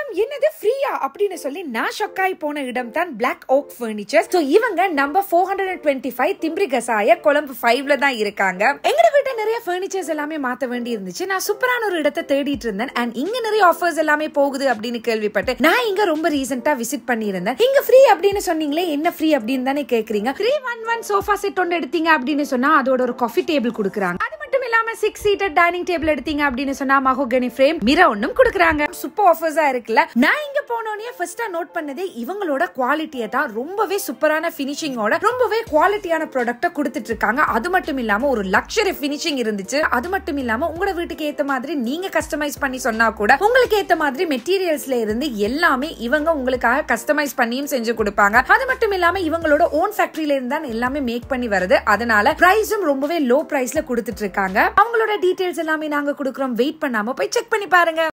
என்னது ஃப்ரீயா அப்படின்னு சொல்லி நான் ஷொக்காய் போன இடம் தான் பிளாக் ஓக் ஃபர்னிச்சர் ஸோ இவங்க number four hundred and twenty five திம்ரி கசாய கொழம்பு ஃபைவ்ல தான் இருக்காங்க எங்கட வீட்டை நிறைய ஃபர்னிச்சர்ஸ் எல்லாமே மாத்த வேண்டி இருந்துச்சு நான் சூப்பரான ஒரு இடத்தை தேடிட்டு இருந்தேன் அண்ட் இங்க நிறைய ஆஃபர்ஸ் எல்லாமே போகுது அப்படின்னு கேள்விப்பட்டு நான் இங்க ரொம்ப ரீசெண்டா விசிட் பண்ணியிருந்தேன் இங்க ஃப்ரீ அப்படின்னு சொன்னீங்களே என்ன ஃப்ரீ அப்படின்னு தானே கேக்குறீங்க three one one sofa set ஒன்று எடுத்தீங்க அப்படின்னு சொன்னா அதோட ஒரு காஃபி டேபிள் கொடுக்குறாங்க அது மட்டும் இல்லாம சிக்ஸ் சீட்டர் டைனிங் டேபிள் எடுத்தீங்க அப்படின்னு சொன்னா மகோகனி ஃப்ரேம் மிர ஒன்னும் கொடுக்குறாங்க சூப்பர் ஆஃபர்ஸா இருக்குல்ல நான் இங்க போனோடனே ஃபர்ஸ்டா நோட் பண்ணதே இவங்களோட குவாலிட்டியை தான் ரொம்பவே சூப்பரான பினிஷிங்கோட ரொம்பவே குவாலிட்டியான ப்ராடக்ட்டை கொடுத்துட்டு இருக்காங்க அது மட்டும் இல்லாம ஒரு லக்ஸரி பினிஷிங் இருந்துச்சு அது மட்டும் இல்லாம உங்களோட வீட்டுக்கு ஏத்த மாதிரி நீங்க கஸ்டமைஸ் பண்ணி சொன்னா கூட உங்களுக்கு ஏத்த மாதிரி மெட்டீரியல்ஸ்ல இருந்து எல்லாமே இவங்க உங்களுக்காக கஸ்டமைஸ் பண்ணியும் செஞ்சு கொடுப்பாங்க அது மட்டும் இல்லாம இவங்களோட ஓன் ஃபேக்டரியில இருந்து தான் எல்லாமே மேக் பண்ணி வருது அதனால பிரைஸும் ரொம்பவே லோ பிரைஸ்ல கொடுத்துட்டு இருக்காங்க அவங்களோட டீடைல்ஸ் எல்லாமே நாங்க கொடுக்குறோம் வெயிட் பண்ணாம போய் செக் பண்ணி பாருங்க